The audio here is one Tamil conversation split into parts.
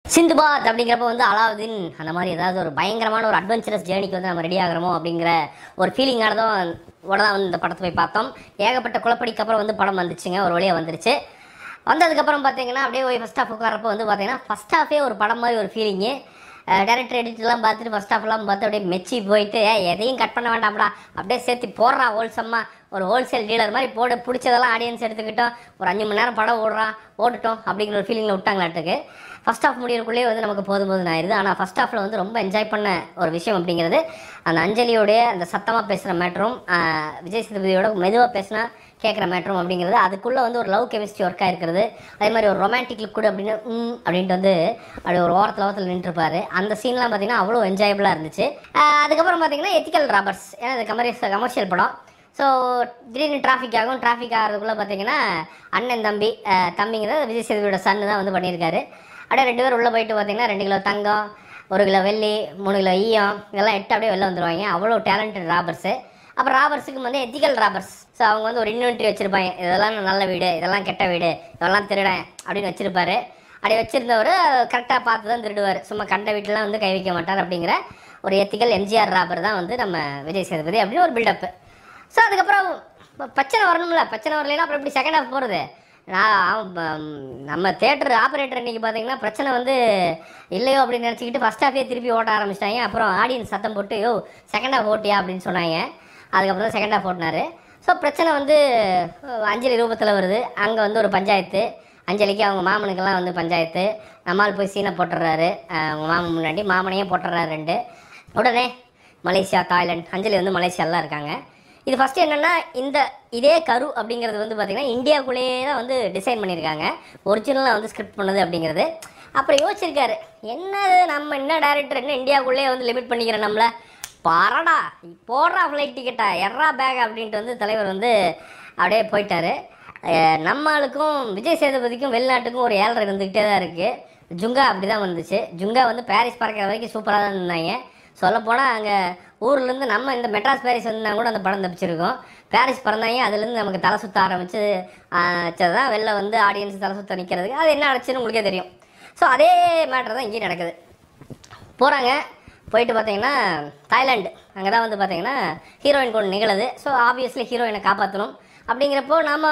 சிந்துபாத் அப்படிங்கிறப்ப வந்து அலாவுதீன் அந்த மாதிரி ஏதாவது ஒரு பயங்கரமான ஒரு அட்வென்ச்சரஸ் ஜேர்னிக்கு வந்து நம்ம ரெடி ஆகிறோமோ அப்படிங்கிற ஒரு ஃபீலிங்கான தான் உடனே வந்து இந்த படத்தை போய் பார்த்தோம் ஏகப்பட்ட குழப்படிக்கு அப்புறம் வந்து படம் வந்துச்சுங்க ஒரு வழியாக வந்துருச்சு வந்ததுக்கப்புறம் பார்த்தீங்கன்னா அப்படியே போய் ஃபஸ்ட் ஹாஃப் உட்காரப்போ வந்து பார்த்தீங்கன்னா ஃபஸ்ட் ஹாஃபே ஒரு படம் மாதிரி ஒரு ஃபீலிங்கு டேரக்டர் எடிட்லாம் பார்த்துட்டு ஃபஸ்ட் ஹாஃப்லாம் பார்த்து அப்படியே மெச்சி போயிட்டு "ஏய், எதையும் கட் பண்ண வேண்டாம்டா அப்படியே சேர்த்து போடுறா ஹோல்சம்மா ஒரு ஹோல்சேல் டீலர் மாதிரி போட பிடிச்சதெல்லாம் ஆடியன்ஸ் எடுத்துக்கிட்டோம் ஒரு அஞ்சு மணி நேரம் படம் ஓடுறான் ஓட்டுட்டோம் அப்படிங்கிற ஒரு ஃபீலிங்கில் விட்டாங்களாட்டுக்கு ஃபஸ்ட் ஹாஃப் முடியறதுக்குள்ளேயே வந்து நமக்கு போதும் போதும் ஆயிடுது ஆனால் ஃபஸ்ட் ஹாஃபில் வந்து ரொம்ப என்ஜாய் பண்ண ஒரு விஷயம் அப்படிங்கிறது அந்த அஞ்சலியோடைய அந்த சத்தமாக பேசுகிற மேட்டரும் விஜய் சேதுபதியோட மெதுவாக பேசினா கேட்குற மேட்டரும் அப்படிங்கிறது அதுக்குள்ளே வந்து ஒரு லவ் கெமிஸ்ட்ரி ஒர்க் ஆயிருக்கிறது அதே மாதிரி ஒரு ரொமான்டிக் லுக் கூட அப்படின்னு ம் அப்படின்ட்டு வந்து அப்படி ஒரு ஓரத்தில் ஓரத்தில் நின்றுருப்பாரு அந்த சீன்லாம் பார்த்தீங்கன்னா அவ்வளோ என்ஜாயபுளாக இருந்துச்சு ஆஹ் அதுக்கப்புறம் பார்த்தீங்கன்னா எத்திக்கல் ராபர்ஸ் ஏன்னா இது கமர்ஷியல் கமர்ஷியல் படம் ஸோ திடீர்னு டிராஃபிக் ஆகும் டிராஃபிக் ஆகிறதுக்குள்ளே பார்த்தீங்கன்னா அண்ணன் தம்பி ஆஹ் தம்பிங்கிறது விஜய் சேதுபதியோட சன்னு தான் வந்து பண்ணியிருக்காரு அப்படியே ரெண்டு பேரும் உள்ளே போயிட்டு பார்த்தீங்கன்னா ரெண்டு கிலோ தங்கம் ஒரு கிலோ வெள்ளி மூணு கிலோ ஈயம் இதெல்லாம் எட்டு அப்படியே வெளில வந்துருவாங்க அவ்வளோ டேலண்டட் ராபர்ஸு அப்புறம் ராபர்ஸுக்கு வந்து எத்திக்கல் ராபர்ஸ் ஸோ அவங்க வந்து ஒரு இன்வென்ட்ரி வச்சுருப்பாங்க இதெல்லாம் நல்ல வீடு இதெல்லாம் கெட்ட வீடு இதெல்லாம் திருடன் அப்படின்னு வச்சுருப்பாரு அப்படி வச்சுருந்தவர் கரெக்டாக பார்த்து தான் திருடுவார் சும்மா கண்ட வீட்டிலாம் வந்து கை வைக்க மாட்டார் அப்படிங்கிற ஒரு எத்திக்கல் எம்ஜிஆர் ராபர் தான் வந்து நம்ம விஜய் சேதுபதி அப்படின்னு ஒரு பில்டப்பு ஸோ அதுக்கப்புறம் ப- பிரச்சனை வரணும்ல பிரச்சனை வரலைன்னா அப்புறம் எப்படி செகண்ட் ஹாஃப் போகிறது நான் அவன் ப- நம்ம தேட்டர் ஆப்ரேட்டர் இன்னைக்கு பார்த்தீங்கன்னா பிரச்சனை வந்து இல்லையோ அப்படின்னு நினச்சிக்கிட்டு ஃபஸ்ட் ஹாஃபே திருப்பி ஓட்ட ஆரம்பிச்சிட்டாங்க அப்புறம் ஆடியன்ஸ் சத்தம் போட்டு யோ செகண்ட் ஹாஃப் ஓட்டியா அப்படின்னு சொன்னாங்க அதுக்கப்புறம் தான் செகண்ட் ஹாஃப் ஓட்டினாரு ஸோ பிரச்சனை வந்து அஹ், அஞ்சலி ரூபத்தில் வருது அங்கே வந்து ஒரு பஞ்சாயத்து அஞ்சலிக்கு அவங்க மாமனுக்கெல்லாம் வந்து பஞ்சாயத்து நம்மால் போய் சீனை போட்டுடுறாரு அஹ், அவங்க மாமன் முன்னாடி மாமனையும் போட்டுடுறாரு ரெண்டு உடனே மலேசியா தாய்லாந்து அஞ்சலி வந்து மலேசியாலாம் இருக்காங்க இது ஃபஸ்ட்டு என்னென்னா இந்த இதே கரு அப்படிங்கிறது வந்து பார்த்திங்கன்னா இந்தியாவுக்குள்ளேயே தான் வந்து டிசைன் பண்ணியிருக்காங்க ஒரிஜினலாக வந்து ஸ்கிரிப்ட் பண்ணது அப்படிங்கிறது அப்புறம் யோசிச்சிருக்காரு என்னது நம்ம என்ன டேரக்டர் என்ன இந்தியாவுக்குள்ளேயே வந்து லிமிட் பண்ணிக்கிறோம் நம்மள பாரடா போடுறா ஃப்ளைட் டிக்கெட்டா எர்ரா பேக் அப்படின்ட்டு வந்து தலைவர் வந்து அப்படியே போயிட்டாரு அஹ் நம்ம ஆளுக்கும் விஜய் சேதுபதிக்கும் வெளிநாட்டுக்கும் ஒரு ஏழரை இருந்துக்கிட்டே தான் இருக்குது ஜுங்கா அப்படி தான் வந்துச்சு ஜுங்கா வந்து பாரிஸ் பறக்கிற வரைக்கும் சூப்பராக தான் இருந்தாங்க சொல்லப்போனால் அங்கே ஊர்லேருந்து நம்ம இந்த மெட்ராஸ் பாரிஸ் வந்தால் கூட அந்த படம் தப்பிச்சிருக்கோம் பாரிஸ் பிறந்தாங்க அதுலேருந்து நமக்கு தலை சுத்த ஆரம்பிச்சு வச்சது தான் வெளில வந்து ஆடியன்ஸ் தலை சுத்த நிற்கிறதுக்கு அது என்ன ஆச்சுன்னு உங்களுக்கே தெரியும் ஸோ அதே மேட்டர் தான் இங்கேயும் நடக்குது போகிறாங்க போயிட்டு பார்த்தீங்கன்னா தாய்லாந்து அங்கே தான் வந்து பார்த்தீங்கன்னா ஹீரோயின் கொண்டு நிகழுது ஸோ ஆப்வியஸ்லி ஹீரோயினை காப்பாற்றணும் அப்படிங்கிறப்போ நம்ம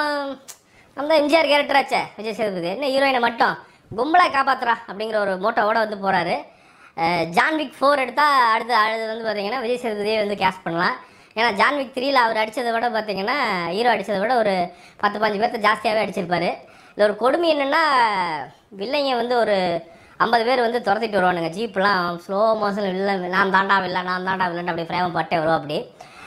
நம்ம தான் எம்ஜிஆர் கேரக்டராச்சே விஜய் சேதுபதி என்ன ஹீரோயினை மட்டும் கும்பலாக காப்பாற்றுறா அப்படிங்கிற ஒரு மோட்டோவோட வந்து போகிறாரு ஜான்விக் ஃபோர் எடுத்தால் அடுத்து அடுத்து வந்து பார்த்தீங்கன்னா விஜய் சேதுபதியே வந்து கேஷ் பண்ணலாம் ஏன்னா ஜான்விக் த்ரீல அவர் அடித்ததை விட பார்த்தீங்கன்னா ஹீரோ அடித்ததை விட ஒரு பத்து பாஞ்சு பேர்த்த ஜாஸ்தியாகவே அடிச்சிருப்பாரு இதில் ஒரு கொடுமை என்னென்னா வில்லைங்க வந்து ஒரு ஐம்பது பேர் வந்து துரத்திட்டு வருவானுங்க ஜீப்லாம் ஸ்லோ மோஷன் இல்லை நான் தாண்டா இல்லை நான் தாண்டா இல்லைன்னு அப்படி ஃப்ரேம பட்டே வரும் அப்படி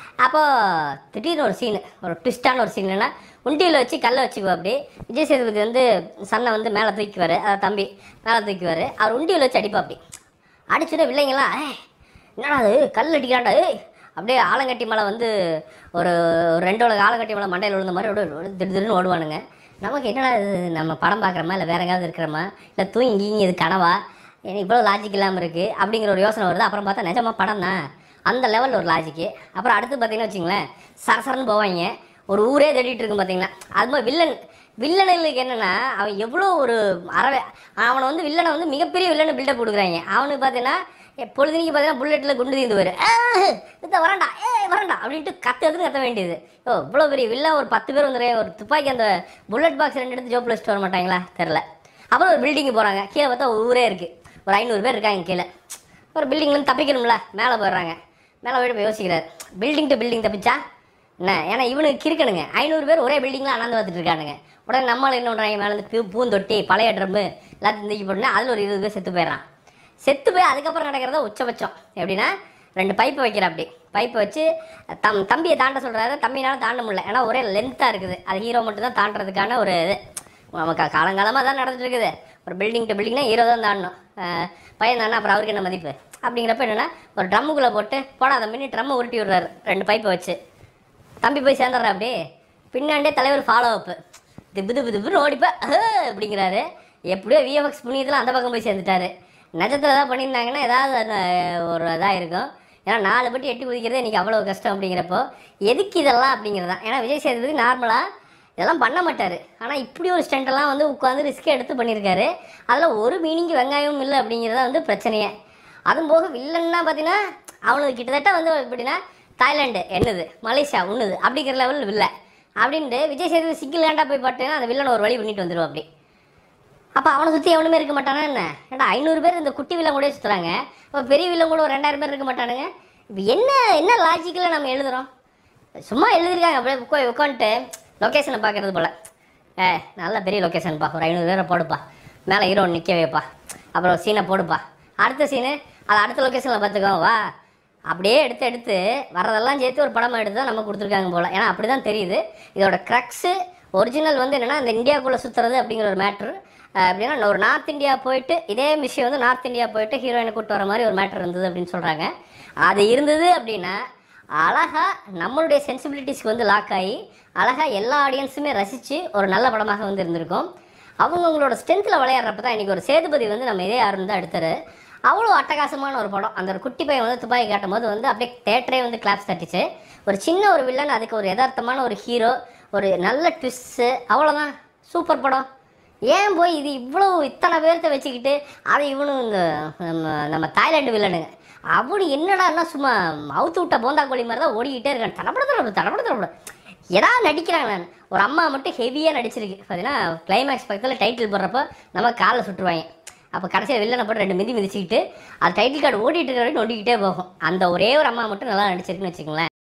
அப்போது திடீர்னு ஒரு சீனு ஒரு ட்விஸ்டான ஒரு சீன் என்ன உண்டியில் வச்சு கல்லை வச்சுக்குவா அப்படி விஜய் சேதுபதி வந்து சன்னை வந்து மேலே தூக்கிக்குவார் அதாவது தம்பி மேலே தூக்கிக்குவார் அவர் உண்டியில் வச்சு அடிப்பா அப்படி அடிச்சுட்டு வில்லைங்களாம் "ஏய், என்னடா அது கல் அடிக்கிறாண்டா ஏய் அப்படியே ஆலங்கட்டி மலை வந்து ஒரு ஒரு ரெண்டு உலக ஆலங்கட்டி மலை மண்டையில் விழுந்த மாதிரி அப்படியே திடு திடுன்னு ஓடுவானுங்க நமக்கு என்னடா இது நம்ம படம் பார்க்குறோமா இல்லை வேற எங்கேயாவது இருக்கிறோமா இல்லை தூங்கி இது கனவா எனக்கு இவ்வளோ லாஜிக் இல்லாமல் இருக்குது அப்படிங்கிற ஒரு யோசனை வருது அப்புறம் பார்த்தா நிஜமா படம் தான் அந்த லெவலில் ஒரு லாஜிக்கு அப்புறம் அடுத்து பார்த்தீங்கன்னா வச்சுங்களேன் சரசரன்னு போவாங்க ஒரு ஊரே தேடிட்டு இருக்கும் பார்த்தீங்கன்னா அது மாதிரி வில்லன் வில்லனுக்கு என்னன்னா அவன் எவ்வளோ ஒரு அறவே அவனை வந்து வில்லனை வந்து மிகப்பெரிய வில்லனை பில்டப் கொடுக்குறாங்க அவனுக்கு பார்த்தீங்கன்னா எ- பொழுதுனிக்கு பார்த்தீங்கன்னா புல்லட்டில் குண்டு தீந்துவார் இந்த வரண்டா ஏ வரண்டா அப்படின்ட்டு கத்து கத்து கத்த வேண்டியது ஓ இவ்வளோ பெரிய வில்லன் ஒரு பத்து பேர் வந்துடுறேன் ஒரு துப்பாக்கி அந்த புல்லட் பாக்ஸ் ரெண்டு எடுத்து ஜோப்பில் வச்சுட்டு வர மாட்டாங்களா தெரில அப்புறம் ஒரு பில்டிங்கு போகிறாங்க கீழே பார்த்தா ஒரு ஊரே இருக்குது ஒரு ஐநூறு பேர் இருக்காங்க கீழே ஒரு பில்டிங்லேருந்து தப்பிக்கணும்ல மேலே போயிடுறாங்க மேலே போயிட்டு போய் யோசிக்கிறார் பில்டிங் டு பில்டிங் தப்பிச்சா என்ன ஏன்னா இவனுக்கு கிறுக்கணுங்க ஐநூறு பேர் ஒரே பில்டிங்கில் அண்ணாந்து பார்த்துட்டு இருக்கானுங்க உடனே நம்மளும் என்ன பண்ணுறாங்க மேலேருந்து பூ பூந்தொட்டி பழைய ட்ரம்மு எல்லாத்தையும் தூக்கி போட்டுனா அதில் ஒரு இருபது பேர் செத்து போயிடுறான் செத்து போய் அதுக்கப்புறம் நடக்கிறத உச்சபட்சம் எப்படின்னா ரெண்டு பைப்பை வைக்கிற அப்படி பைப்பை வச்சு தம் தம்பியை தாண்ட சொல்கிறாரு தம்பினால தாண்ட முடியல ஏன்னா ஒரே லென்த்தாக இருக்குது அது ஹீரோ மட்டும் தான் தாண்டறதுக்கான ஒரு இது நமக்கு காலங்காலமாக தான் நடந்துட்டு இருக்குது ஒரு பில்டிங் டு பில்டிங்னா ஹீரோ தான் தாண்டணும் அஹ் பையன் தானே அப்புறம் அவருக்கு என்ன மதிப்பு அப்படிங்கிறப்ப என்னென்னா ஒரு ட்ரம்முக்குள்ளே போட்டு போடா தம்பின்னு ட்ரம்மை உருட்டி விடுறாரு ரெண்டு பைப்பை வச்சு தம்பி போய் சேர்ந்துடுறா அப்படி பின்னாண்டே தலைவர் ஃபாலோ அப்பு திப்பு திப்பு திப்புன்னு ஓடிப்பா "அஹ்" அப்படிங்கிறாரு எப்படியோ விஎஃப்எக்ஸ் புண்ணியத்தில் அந்த பக்கம் போய் சேர்ந்துட்டாரு நிஜத்தில் ஏதாவது பண்ணியிருந்தாங்கன்னா ஏதாவது அந்த ஒரு இதாக இருக்கும் ஏன்னா நாலு பட்டி எட்டி குதிக்கிறது இன்றைக்கி அவ்வளோ கஷ்டம் அப்படிங்கிறப்போ எதுக்கு இதெல்லாம் அப்படிங்கிறது தான் ஏன்னா விஜய் சேதுபதி நார்மலாக இதெல்லாம் பண்ண மாட்டார் ஆனால் இப்படி ஒரு ஸ்டண்டெல்லாம் வந்து உட்காந்து ரிஸ்க் எடுத்து பண்ணியிருக்காரு அதில் ஒரு மீனிங்கு வெங்காயமும் இல்லை அப்படிங்கிறத வந்து பிரச்சனையே அதுவும் போக வில்லன்னா பார்த்தீங்கன்னா அவனுக்கு கிட்டத்தட்ட வந்து எப்படின்னா தாய்லாந்து என்னது மலேசியா உண்ணுது அப்படிங்கிற லெவல் வில்ல அப்படின்ட்டு விஜய் சேதுபதி சிங்கிள் ஹேண்டாக போய் பார்த்தீங்கன்னா அந்த வில்லனை ஒரு வழி பண்ணிட்டு வந்துடுவோம் அப்படி அப்போ அவனை சுற்றி எவனுமே இருக்க மாட்டானா என்ன ஏன்டா ஐநூறு பேர் இந்த குட்டி வில்லன் கூட சுற்றுறாங்க அப்போ பெரிய வில்லன் கூட ஒரு ரெண்டாயிரம் பேர் இருக்க மாட்டானுங்க இப்போ என்ன என்ன லாஜிக்கில் நம்ம எழுதுறோம் சும்மா எழுதிருக்காங்க அப்படியே உட்கா உட்காந்துட்டு லொக்கேஷனை பார்க்கறது போல் ஏ நல்ல பெரிய லொக்கேஷன்ப்பா ஒரு ஐநூறு பேரை போடுப்பா மேலே ஹீரோ நிற்க வைப்பா அப்புறம் சீனை போடுப்பா அடுத்த சீனு அதை அடுத்த லொக்கேஷனில் பார்த்துக்கோ வா அப்படியே எடுத்து எடுத்து வரதெல்லாம் சேர்த்து ஒரு படமாக எடுத்து தான் நம்ம கொடுத்துருக்காங்க போல் ஏன்னா அப்படி தான் தெரியுது இதோட க்ரக்ஸு ஒரிஜினல் வந்து என்னென்னா இந்த இந்தியாவுக்குள்ளே சுற்றுறது அப்படிங்கிற ஒரு மேட்ரு அப்படின்னா ஒரு நார்த் இந்தியா போயிட்டு இதே விஷயம் வந்து நார்த் இந்தியா போயிட்டு ஹீரோயினை கூட்டு வர மாதிரி ஒரு மேட்ரு இருந்தது அப்படின்னு சொல்கிறாங்க அது இருந்தது அப்படின்னா அழகா நம்மளுடைய சென்சிபிலிட்டிஸ்க்கு வந்து லாக் ஆகி அழகா எல்லா ஆடியன்ஸுமே ரசித்து ஒரு நல்ல படமாக வந்து இருந்திருக்கும் அவங்கவுங்களோட ஸ்ட்ரென்த்தில் விளையாடுறப்ப தான் இன்றைக்கி ஒரு சேதுபதி வந்து நம்ம இதே யாரும் தான் எடுத்தாரு அவ்வளோ அட்டகாசமான ஒரு படம் அந்த ஒரு குட்டி பையன் வந்து துப்பாக்கி காட்டும் போது வந்து அப்படியே தேட்டரே வந்து கிளாப்ஸ் தட்டிச்சு ஒரு சின்ன ஒரு வில்லன் அதுக்கு ஒரு யதார்த்தமான ஒரு ஹீரோ ஒரு நல்ல ட்விஸ்ட்டு அவ்வளோதான் சூப்பர் படம் ஏன் போய் இது இவ்வளோ இத்தனை பேர்த்த வச்சுக்கிட்டு அதை இவனும் இந்த நம்ம நம்ம தாய்லாண்டு வில்லனுங்க அப்படி என்னடான்னா சும்மா அவுத்து விட்ட போந்தா கோழி மாதிரி தான் ஓடிக்கிட்டே இருக்கான் தடப்பட தடப்பட தடப்பட தடப்பட ஏதாவது நடிக்கிறாங்க நான் ஒரு அம்மா மட்டும் ஹெவியாக நடிச்சிருக்கு பார்த்தீங்கன்னா கிளைமேக்ஸ் பக்கத்தில் டைட்டில் போடுறப்போ நம்ம காலை சுட்டுருவாங்க அப்போ கடைசியில் வில்லனை போட்டு ரெண்டு மிதி மிதிச்சுக்கிட்டு அது டைட்டில் கார்டு ஓடிட்டு இருக்க வரைக்கும் நோண்டிக்கிட்டே போகும் அந்த ஒரே ஒரு அம்மா மட்டும் நல்லா நடிச்சிருக்குன்னு வச்சுக்கோங்களேன்